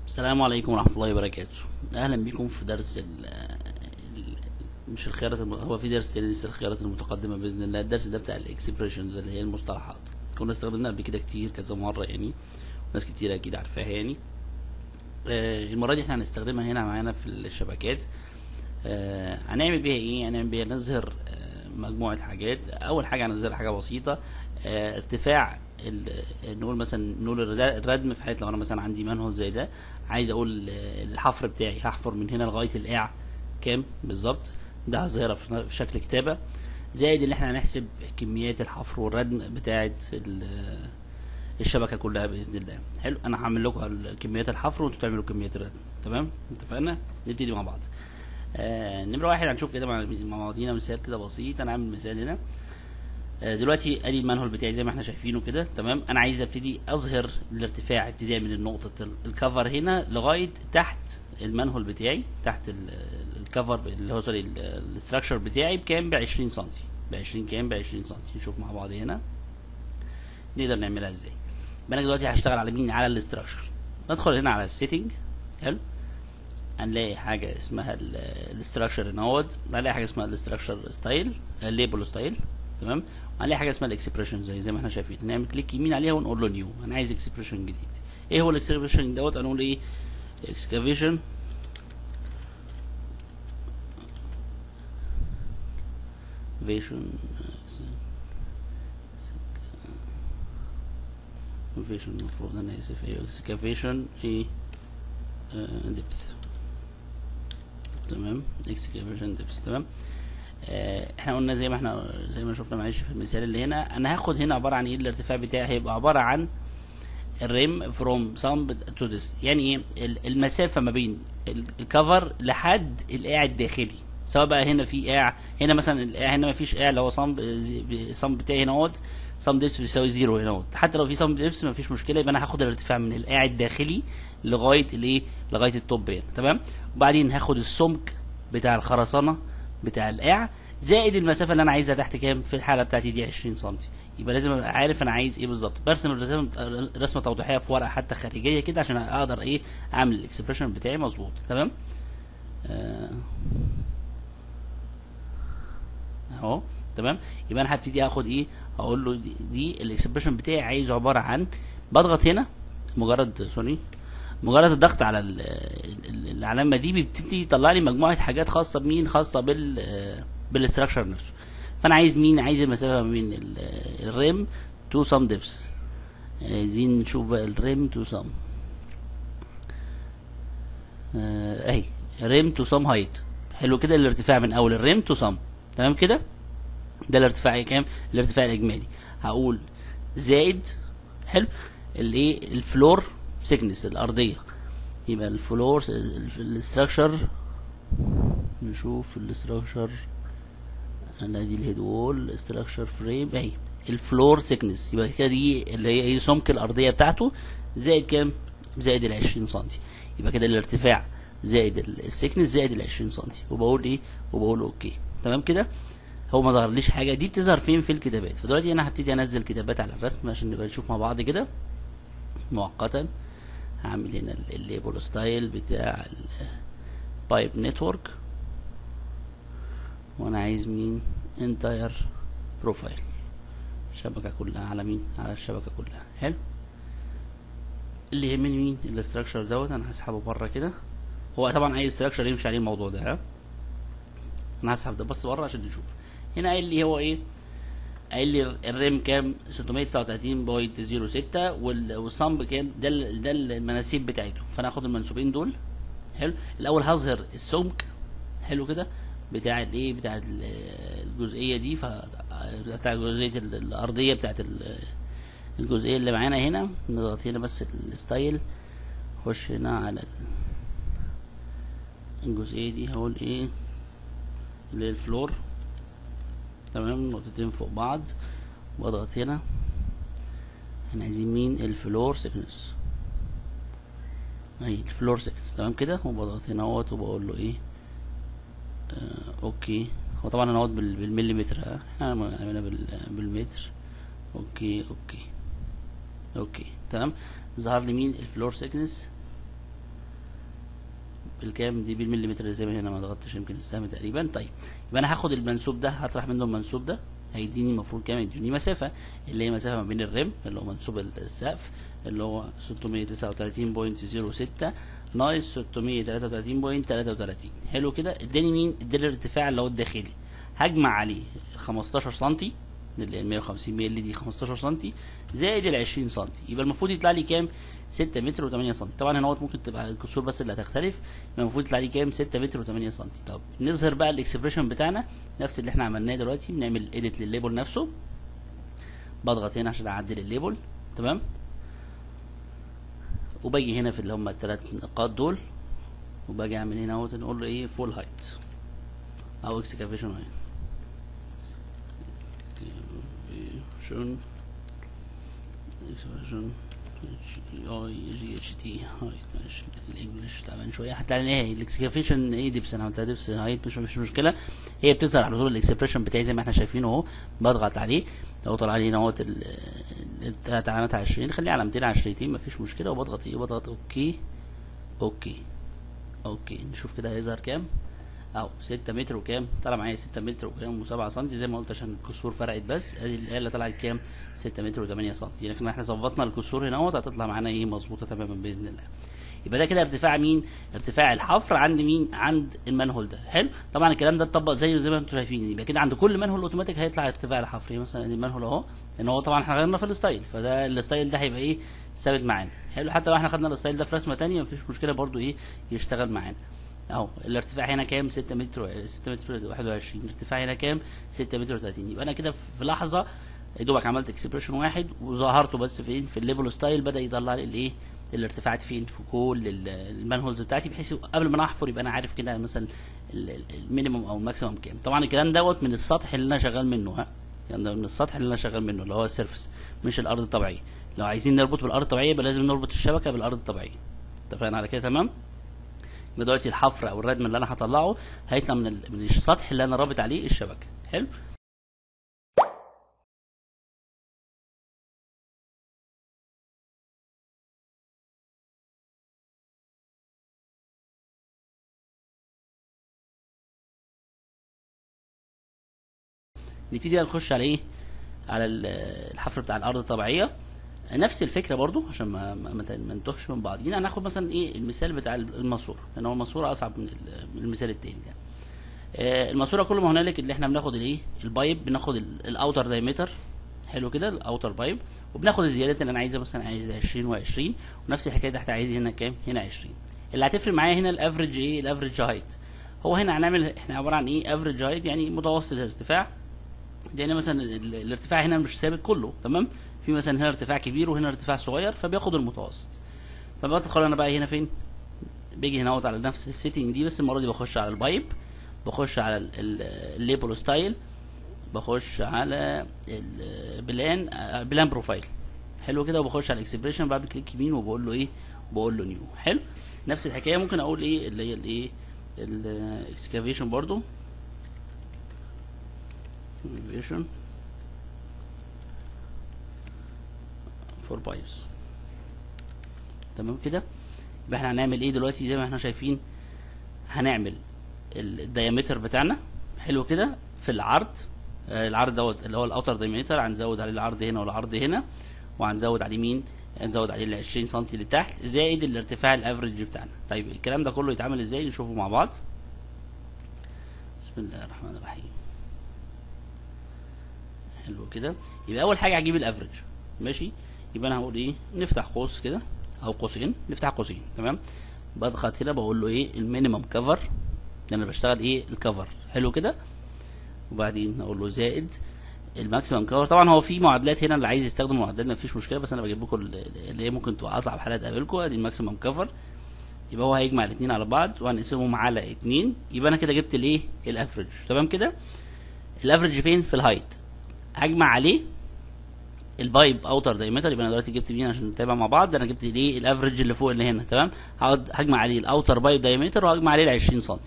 السلام عليكم ورحمة الله وبركاته أهلا بكم في درس ال ال- مش الخيارات الم... هو في درس تاني لسه الخيارات المتقدمة بإذن الله الدرس ده بتاع الإكسبريشنز اللي هي المصطلحات كنا استخدمناها قبل كده كتير كذا مرة يعني ناس كتير أكيد عارفاها يعني آه المرة دي احنا هنستخدمها هنا معانا في الشبكات آه هنعمل بيها ايه هنعمل بيها نظهر آه مجموعة حاجات أول حاجة هنظهر حاجة بسيطة آه ارتفاع ال- نقول مثلا نقول الرد- الردم في حالة لو أنا مثلا عندي منهول زي ده عايز أقول آه، الحفر بتاعي هحفر من هنا لغاية القاع كام بالظبط ده هظهرها في في شكل كتابة زائد اللي احنا هنحسب كميات الحفر والردم بتاعة ال- الشبكة كلها بإذن الله حلو أنا هعمل لكم ال- كميات الحفر وانتوا تعملوا كميات الردم تمام اتفقنا نبتدي مع بعض آه نمرة واحد هنشوف كده مع مع بعضينا مثال كده بسيط أنا عامل مثال هنا آه، دلوقتي ادي المنهول بتاعي زي ما احنا شايفينه كده تمام انا عايز ابتدي اظهر الارتفاع ابتداء من النقطه ال- الكفر هنا لغايه تحت المنهول بتاعي تحت ال- الكفر اللي هو سوري ال- الاستراكشر بتاعي بكام ب 20 سم ب 20 كام ب 20 سم نشوف مع بعض هنا نقدر نعملها ازاي يبقى انا دلوقتي هشتغل على مين على الاستراكشر بدخل هنا على السيتنج حلو هنلاقي حاجه اسمها الاستراكشر نود هنلاقي حاجه اسمها الاستراكشر ستايل الليبل ستايل تمام وهنلاقي حاجه اسمها الاكسبريشن زي زي ما احنا شايفين نعمل كليك يمين عليها ونقول له نيو انا عايز اكسبريشن جديد ايه هو الاكسبريشن دوت هنقول ايه اكسكافيشن فيشن فيشن المفروض انا اسف ايوه اكسكافيشن ايه ديبث تمام اكسكافيشن ديبث تمام آه، احنا قلنا زي ما احنا زي ما شفنا معلش في المثال اللي هنا انا هاخد هنا عباره عن ايه الارتفاع بتاعي هيبقى عباره عن الريم فروم سام تو ديس يعني ايه ال- المسافه ما بين ال- الكفر لحد القاع الداخلي سواء بقى هنا في قاع هنا مثلا القاع هنا ما فيش قاع اللي هو صم صم بتاعي هنا اهوت صم ديبس بيساوي زيرو هنا اهوت حتى لو في صم ديبس ما فيش مشكله يبقى انا هاخد الارتفاع من القاع الداخلي لغايه الايه لغايه التوب هنا تمام وبعدين هاخد السمك بتاع الخرسانه بتاع القاع زائد المسافه اللي انا عايزها تحت كام في الحاله بتاعتي دي 20 سم يبقى لازم ابقى عارف انا عايز ايه بالظبط برسم الرسم رسمه توضيحيه في ورقه حتى خارجيه كده عشان اقدر ايه اعمل الاكسبريشن بتاعي مظبوط تمام آه، اهو تمام يبقى انا هبتدي اخد ايه هقول له دي, دي الاكسبريشن بتاعي عايزه عباره عن بضغط هنا مجرد سوري مجرد الضغط على ال- ال- العلامه دي بيبتدي يطلع لي مجموعه حاجات خاصه بمين خاصه بال بالاستراكشر نفسه فانا عايز مين عايز المسافه ما بين ال- الريم تو سم ديبس عايزين نشوف بقى الريم تو سم اهي ريم تو سم هايت حلو كده الارتفاع من اول الريم تو سم تمام كده ده الارتفاع كام الارتفاع الاجمالي هقول زائد حلو الايه الفلور سيكنس الارضيه يبقى الفلور الاستراكشر نشوف الاستراكشر انا دي الهيد وول استراكشر فريم اهي الفلور سيكنس يبقى كده دي اللي هي ايه سمك الارضيه بتاعته زائد كام زائد ال 20 سم يبقى كده الارتفاع زائد السيكنس زائد ال 20 سم وبقول ايه وبقول اوكي تمام كده هو ما ظهرليش حاجه دي بتظهر فين في الكتابات فدلوقتي انا هبتدي انزل كتابات على الرسم عشان نبقى نشوف مع بعض كده مؤقتا هعمل هنا ال- الليبل ستايل بتاع البايب نتورك وانا عايز مين انتاير بروفايل الشبكه كلها على مين على الشبكه كلها حلو اللي يهمني مين الاستراكشر دوت انا هسحبه بره كده هو طبعا اي استراكشر يمشي عليه الموضوع ده ها انا هسحب ده بس بره عشان نشوف هنا قايل لي هو ايه قايل لي الريم كام 639.06 وال- والصمب كام ده ال- ده المناسيب بتاعته فانا هاخد المنسوبين دول حلو الاول هظهر السمك حلو كده بتاع الايه بتاع ال- الجزئيه دي ف بتاع الجزئيه ال- الارضيه بتاعت ال- الجزئيه اللي معانا هنا نضغط هنا بس الستايل خش هنا على ال- الجزئيه دي هقول ايه اللي هي الفلور تمام نقطتين فوق بعض واضغط هنا احنا عايزين مين الفلور سيكنس اهي الفلور سيكنس تمام كده وبضغط هنا اهوت وبقول له ايه آه اوكي هو طبعا انا اهوت بال- بالمليمتر ها احنا عملنا بال- بالمتر اوكي اوكي اوكي تمام ظهر لي مين الفلور سيكنس بالكام دي بالمليمتر زي ما هنا ما ضغطتش يمكن السهم تقريبا طيب يبقى انا هاخد المنسوب ده هطرح منه المنسوب ده هيديني المفروض كام يديني مسافة اللي هي مسافة ما بين الرم اللي هو منسوب السقف اللي هو 639.06 ناقص 633.33 حلو كده اداني مين اداني الارتفاع اللي هو الداخلي هجمع عليه ال 15 سم اللي هي 150 مللي دي 15 سم زائد ال 20 سم يبقى المفروض يطلع لي كام 6 متر و8 سم طبعا هنا ممكن تبقى الكسور بس اللي هتختلف يبقى المفروض يطلع لي كام 6 متر و8 سم طب نظهر بقى الاكسبريشن بتاعنا نفس اللي احنا عملناه دلوقتي بنعمل اديت للليبل نفسه بضغط هنا عشان اعدل الليبل تمام وباجي هنا في اللي هم الثلاث نقاط دول وباجي اعمل هنا اهوت نقول له ايه فول هايت او اكسكافيشن هايت اكسكافيشن اكسكافيشن اي جي اتش تي هايت ماشي الانجلش تعبان شويه هتلاقي ايه الاكسكافيشن ايه ديبس انا عملتها ديبس هايت مش مش مشكله هي بتظهر على طول الاكسبريشن بتاعي زي ما احنا شايفينه اهو بضغط عليه لو طلع لي هنا اهوت الثلاث علامات 20 خليه علامتين عشريتين مفيش مشكله وبضغط ايه بضغط اوكي اوكي اوكي نشوف كده هيظهر كام اهو 6 متر وكام طلع معايا 6 متر وكام و7 سم زي ما قلت عشان الكسور فرقت بس ادي الاله طلعت كام 6 متر و8 سم يعني احنا ظبطنا الكسور هنا اهوت هتطلع معانا ايه مظبوطه تماما باذن الله يبقى ده كده ارتفاع مين ارتفاع الحفر عند مين عند المنهول ده حلو طبعا الكلام ده اتطبق زي زي ما انتم شايفين يبقى كده عند كل منهول اوتوماتيك هيطلع ارتفاع الحفر مثلا المنهول اهو لان هو طبعا احنا غيرنا في الستايل فده الستايل ده هيبقى ايه ثابت معانا حلو حتى لو احنا خدنا الستايل ده في رسمه ثانيه مفيش مشكله برده ايه يشتغل معانا اهو الارتفاع هنا كام 6 متر 6 متر 21 الارتفاع هنا كام 6 متر 30 يبقى انا كده في لحظه يا دوبك عملت اكسبريشن واحد وظهرته بس فين في الليفل ستايل بدا يطلع لي الايه الارتفاعات فين في كل المانهولز بتاعتي بحيث قبل ما انا احفر يبقى انا عارف كده مثلا المينيموم او الماكسيموم كام طبعا الكلام دوت من السطح اللي انا شغال منه ها الكلام ده من السطح اللي انا شغال منه اللي هو السيرفس مش الارض الطبيعيه لو عايزين نربط بالارض الطبيعيه يبقى لازم نربط الشبكه بالارض الطبيعيه اتفقنا على كده تمام يبقى دلوقتي الحفر او الردم اللي انا هطلعه هيطلع من من السطح اللي انا رابط عليه الشبكه حلو نبتدي نخش على ايه على الحفر بتاع الارض الطبيعيه نفس الفكره برضو عشان ما ما, ما نتوهش من بعضينا هناخد مثلا ايه المثال بتاع الماسوره لان هو الماسوره اصعب من المثال التاني ده آه الماسوره كل ما هنالك اللي احنا بناخد الايه البايب بناخد الاوتر دايمتر حلو كده الاوتر بايب وبناخد الزيادات اللي انا عايزها مثلا عايز 20 و20 ونفس الحكايه تحت عايز هنا كام هنا 20 اللي هتفرق معايا هنا الافريج ايه الافريج هايت هو هنا هنعمل احنا عباره عن ايه افريج هايت يعني متوسط الارتفاع لان مثلا الارتفاع هنا مش ثابت كله تمام في مثلا هنا ارتفاع كبير وهنا ارتفاع صغير فبياخد المتوسط فبدخل انا بقى هنا فين بيجي هنا على نفس السيتنج دي بس المره دي بخش على البايب بخش على الليبل ستايل بخش على البلان بلان بروفايل حلو كده وبخش على الاكسبريشن بعمل كليك يمين وبقول له ايه بقول له نيو حلو نفس الحكايه ممكن اقول ايه اللي هي الايه الاكسكافيشن برضو اكسكافيشن فور بايبس تمام كده يبقى احنا هنعمل ايه دلوقتي زي ما احنا شايفين هنعمل الديامتر بتاعنا حلو كده في العرض آه العرض دوت اللي هو الاوتر دايمتر هنزود عليه العرض هنا والعرض هنا وهنزود عليه مين هنزود عليه ال 20 سم لتحت زائد الارتفاع الافريج بتاعنا طيب الكلام ده كله يتعمل ازاي نشوفه مع بعض بسم الله الرحمن الرحيم حلو كده يبقى اول حاجه هجيب الافريج ماشي يبقى انا هقول ايه نفتح قوس كده او قوسين نفتح قوسين تمام بضغط هنا بقول له ايه المينيمم كفر انا بشتغل ايه الكفر حلو كده وبعدين اقول له زائد الماكسيمم كفر طبعا هو في معادلات هنا اللي عايز يستخدم معادلات مفيش مشكله بس انا بجيب لكم اللي هي ممكن تبقى اصعب حالات اقابلكم ادي الماكسيمم كفر يبقى هو هيجمع الاثنين على بعض وهنقسمهم على اتنين يبقى انا كده جبت الايه الافريج تمام كده الافريج فين في الهايت هجمع عليه البايب اوتر دايمتر يبقى انا دلوقتي جبت مين عشان نتابع مع بعض انا جبت الايه الافريج اللي فوق اللي هنا تمام هقعد هجمع عليه الاوتر بايب دايمتر وهجمع عليه ال 20 سم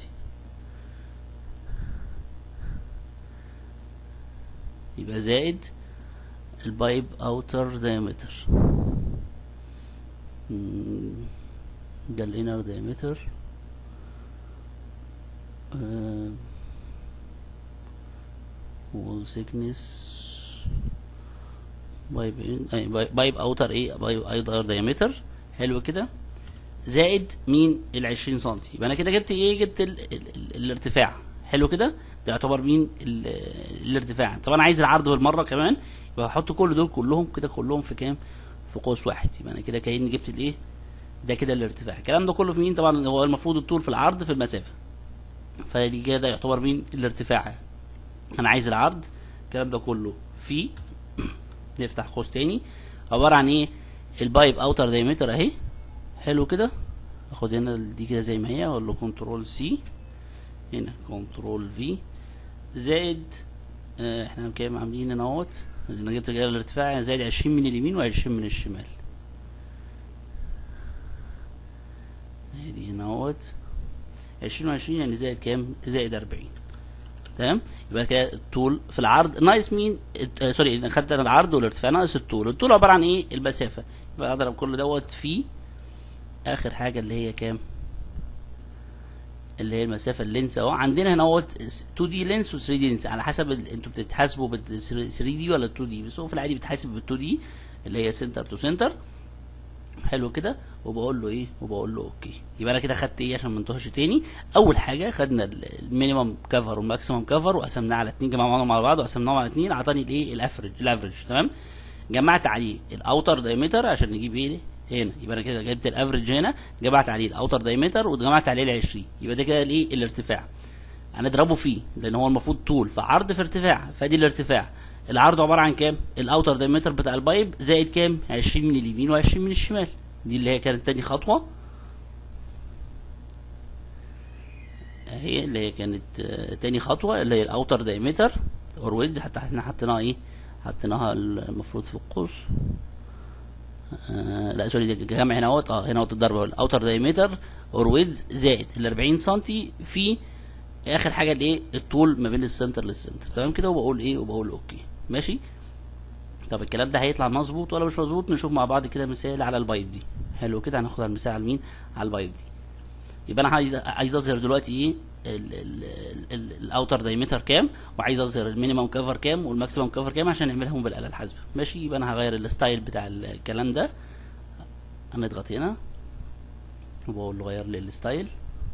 يبقى زائد البايب اوتر دايمتر ده الانر دايمتر وول سيكنس بايب ان اي بايب اوتر ايه بايب اوتر دايمتر حلو كده زائد مين ال 20 سم يبقى انا كده جبت ايه جبت ال ال ال الارتفاع حلو كده ده يعتبر مين ال الارتفاع طبعا عايز العرض بالمره كمان يبقى هحط كل دول كلهم كده كلهم في كام في قوس واحد يبقى انا كده كاني جبت الايه ده كده الارتفاع الكلام ده كله في مين طبعا هو المفروض الطول في العرض في المسافه فدي كده يعتبر مين الارتفاع انا عايز العرض الكلام ده كله في نفتح قوس تاني عباره عن ايه البايب اوتر دايمتر اهي حلو كده اخد هنا دي كده زي ما هي اقول له كنترول سي هنا كنترول في زائد آه احنا كام عاملين هنا اهوت انا جبت كده الارتفاع زائد 20 من اليمين و20 من الشمال ادي هنا اهوت 20 و20 يعني زائد كام زائد 40 تمام يبقى كده الطول في العرض ناقص مين آه سوري خدت انا العرض والارتفاع ناقص الطول الطول عباره عن ايه المسافه يبقى اضرب كل دوت في اخر حاجه اللي هي كام اللي هي المسافه اللينس اهو عندنا هنا اهوت 2 دي لينس و 3 دي لينس على حسب ال... انتوا بتتحاسبوا بال 3 دي ولا 2 دي بس هو في العادي بيتحاسب بال 2 دي اللي هي سنتر تو سنتر حلو كده وبقول له ايه وبقول له اوكي يبقى انا كده خدت ايه عشان ما انتهش تاني اول حاجه خدنا المينيمم كفر والماكسيمم كفر وقسمناه على اتنين جمعناهم على بعض وقسمناهم على اتنين اعطاني الايه الافرج الافرج تمام جمعت عليه الاوتر دايمتر عشان نجيب ايه هنا يبقى انا كده جبت الافرج هنا جمعت عليه الاوتر دايمتر وجمعت عليه ال 20 يبقى ده كده الايه الارتفاع هنضربه فيه لان هو المفروض طول فعرض في ارتفاع فادي الارتفاع العرض عباره عن كام الاوتر دايمتر بتاع البايب زائد كام 20 من اليمين و20 من الشمال دي اللي هي كانت تاني خطوه هي اللي هي كانت آه تاني خطوه اللي هي الاوتر دايمتر اور ويدز حتى احنا حطيناها ايه حطيناها المفروض في القوس آه لا سوري ده جمع هنا اهوت اه هنا اهوت الضربه الاوتر دايمتر اور ويدز زائد ال 40 سم في اخر حاجه الايه الطول ما بين السنتر للسنتر تمام كده وبقول ايه وبقول اوكي ماشي طب الكلام ده هيطلع مظبوط ولا مش مظبوط نشوف مع بعض كده مثال على البايب دي حلو كده هناخد المثال على مين على البايب دي يبقى انا عايز عايز اظهر دلوقتي ايه الاوتر دايمتر كام وعايز اظهر المينيمم كفر كام والماكسيمم كفر كام عشان نعملهم بالاله الحاسبه ماشي يبقى انا هغير الستايل بتاع الكلام ده هنضغط هنا وبقول له غير لي الستايل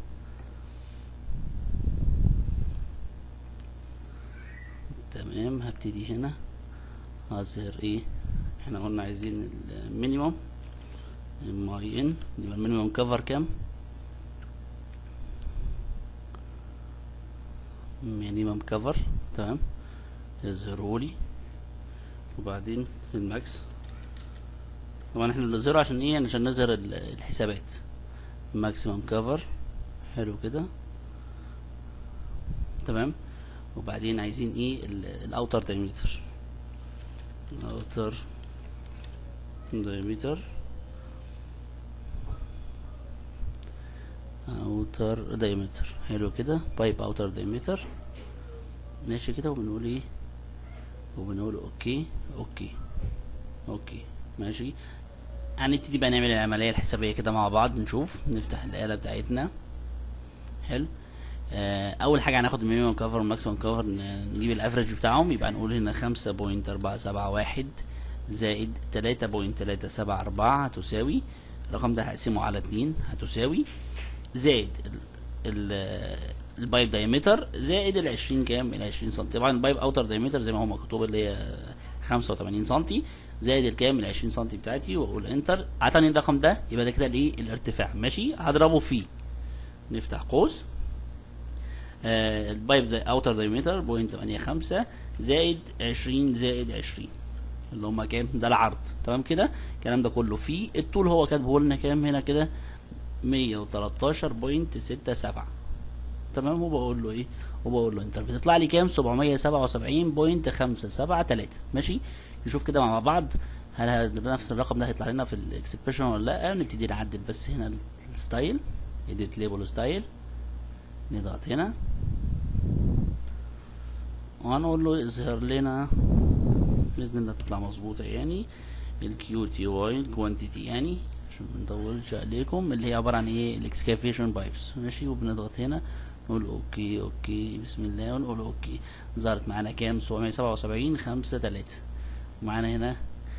تمام هبتدي هنا هظهر ايه احنا قلنا عايزين المينيمم ماي ان يبقى المينيمم كفر كام مينيمم كفر تمام يظهروا لي وبعدين الماكس طبعا احنا بنظهره عشان ايه عشان نظهر الحسابات ماكسيمم كفر حلو كده تمام وبعدين عايزين ايه الاوتر دايمتر الاوتر دايمتر اوتر دايمتر حلو كده بايب اوتر دايمتر ماشي كده وبنقول ايه وبنقول اوكي اوكي اوكي ماشي هنبتدي بقى نعمل العمليه الحسابيه كده مع بعض نشوف نفتح الاله بتاعتنا حلو آه اول حاجه هناخد المينيمم كفر والماكسيمم كفر نجيب الافريج بتاعهم يبقى نقول هنا خمسة بوينت أربعة سبعة واحد زائد تلاتة بوينت تلاتة سبعة أربعة هتساوي الرقم ده هقسمه على اتنين هتساوي زائد ال ال البايب دايمتر زائد ال 20 كام ال 20 سم طبعا البايب اوتر دايمتر زي ما هو مكتوب اللي هي 85 سم زائد الكام ال 20 سم بتاعتي واقول انتر عطاني الرقم ده يبقى ده كده الايه الارتفاع ماشي هضربه فيه نفتح قوس آه البايب دا اوتر دايمتر بوينت 85 زائد 20 زائد 20 اللي هما كام ده العرض تمام كده الكلام ده كله فيه الطول هو كاتبه لنا كام هنا كده 113.67 تمام وبقول له ايه وبقول له انتر بتطلع لي كام 777.573 ماشي نشوف كده مع بعض هل نفس الرقم ده هيطلع لنا في الاكسبريشن ولا لا نبتدي نعدل بس هنا الستايل اديت ليبل ستايل نضغط هنا وهنقول له اظهر لنا باذن الله تطلع مظبوطه يعني الكيو تي واي الكوانتيتي يعني عشان ما نطولش عليكم اللي هي عباره عن ايه الاكسكافيشن بايبس ماشي وبنضغط هنا نقول اوكي اوكي بسم الله ونقول اوكي ظهرت معانا كام 777 5 3 ومعانا هنا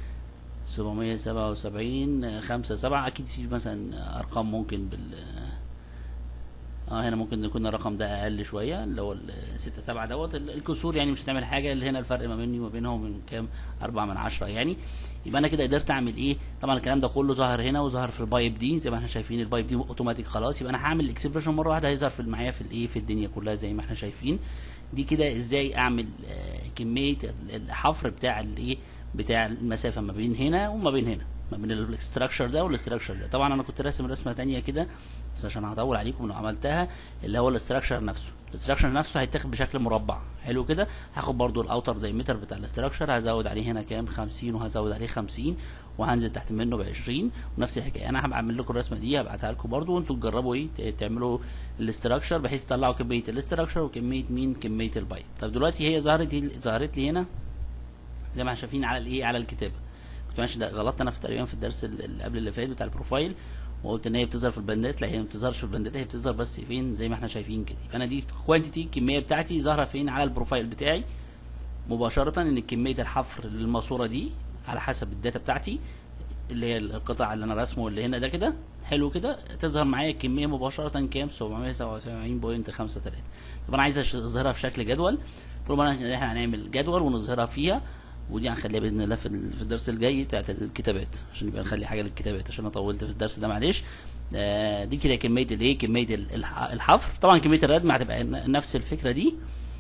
777 5 7 اكيد في مثلا ارقام ممكن بال اه هنا ممكن يكون الرقم ده اقل شويه اللي هو ال 6 7 دوت ال- الكسور يعني مش هتعمل حاجه اللي هنا الفرق ما بيني وما بينهم من كام 4 من 10 يعني يبقى انا كده قدرت اعمل ايه طبعا الكلام ده كله ظهر هنا وظهر في البايب دي زي ما احنا شايفين البايب دي اوتوماتيك خلاص يبقى انا هعمل الاكسبريشن مره واحده هيظهر في معايا في الايه في الدنيا كلها زي ما احنا شايفين دي كده ازاي اعمل آه كميه ال- الحفر بتاع الايه بتاع المسافه ما بين هنا وما بين هنا ما بين الاستراكشر ده والاستراكشر ده طبعا انا كنت راسم رسمه تانية كده بس عشان هطول عليكم لو عملتها اللي هو الاستراكشر نفسه الاستراكشر نفسه هيتاخد بشكل مربع حلو كده هاخد برضو الاوتر دايمتر بتاع الاستراكشر هزود عليه هنا كام 50 وهزود عليه 50 وهنزل تحت منه ب 20 ونفس الحكايه انا هبقى اعمل لكم الرسمه دي هبعتها لكم برضو وانتوا تجربوا ايه ت- تعملوا الاستراكشر بحيث تطلعوا كميه الاستراكشر وكميه مين كميه البايب طب دلوقتي هي ظهرت ظهرت لي هنا زي ما احنا شايفين على الايه على الكتابه كنت ماشي ده غلطت انا في تقريبا في الدرس ال- اللي قبل اللي فات بتاع البروفايل وقلت ان هي بتظهر في البندات لا هي ما بتظهرش في البندات هي بتظهر بس فين زي ما احنا شايفين كده يبقى انا دي كوانتيتي الكميه بتاعتي ظاهره فين على البروفايل بتاعي مباشره ان كميه الحفر للماسوره دي على حسب الداتا بتاعتي اللي هي القطع اللي انا راسمه اللي هنا ده كده حلو كده تظهر معايا الكميه مباشره كام 777.53 طب انا عايز أش- اظهرها في شكل جدول طول ما إن احنا هنعمل جدول ونظهرها فيها ودي هنخليها باذن الله في ال- في الدرس الجاي بتاعت الكتابات عشان يبقى نخلي حاجه للكتابات عشان انا طولت في الدرس ده معلش آه دي كده كميه الايه كميه ال- الح- الحفر طبعا كميه الردم هتبقى ن- نفس الفكره دي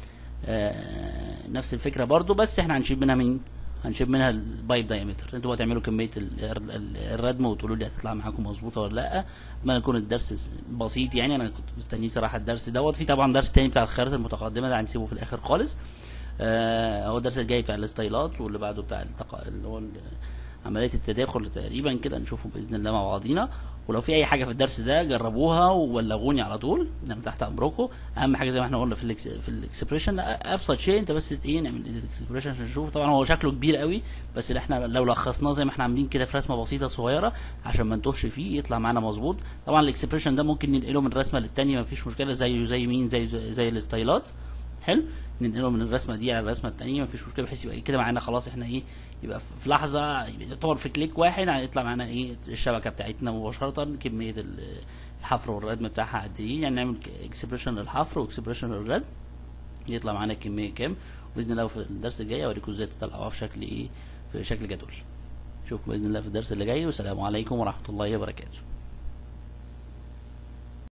آه نفس الفكره برضو بس احنا هنشيل منها مين هنشيل منها البايب دايمتر انتوا هتعملوا كميه ال- ال- ال- الردم وتقولوا لي هتطلع معاكم مظبوطه ولا لا اتمنى يكون الدرس س- بسيط يعني انا كنت مستني صراحه الدرس دوت في طبعا درس تاني بتاع الخيارات المتقدمه ده هنسيبه في الاخر خالص آه هو الدرس الجاي بتاع الستايلات واللي بعده بتاع التق... اللي هو ال- عمليه التداخل تقريبا كده نشوفه باذن الله مع بعضينا ولو في اي حاجه في الدرس ده جربوها وبلغوني على طول انا تحت امركم اهم حاجه زي ما احنا قلنا في الإكس... في الاكسبريشن ابسط شيء انت بس ايه نعمل اكسبريشن عشان نشوف طبعا هو شكله كبير قوي بس اللي احنا لو لخصناه زي ما احنا عاملين كده في رسمه بسيطه صغيره عشان ما نتوهش فيه يطلع معانا مظبوط طبعا الاكسبريشن ده ممكن ننقله من رسمه للتانيه مفيش مشكله زيه زي مين زي زي, زي الستايلات حلو ننقله من الرسمه دي على الرسمه الثانيه مفيش مشكله بحيث يبقى كده معانا خلاص احنا ايه يبقى في في لحظه يعتبر في كليك واحد هيطلع معانا ايه الشبكه بتاعتنا مباشره كميه ال- الحفر والردم بتاعها قد ايه يعني نعمل اكسبريشن للحفر واكسبريشن للردم يطلع معانا الكميه كام باذن الله في الدرس الجاي اوريكم ازاي تطلعوها في شكل ايه في شكل جدول نشوفكم باذن الله في الدرس اللي جاي والسلام عليكم ورحمه الله وبركاته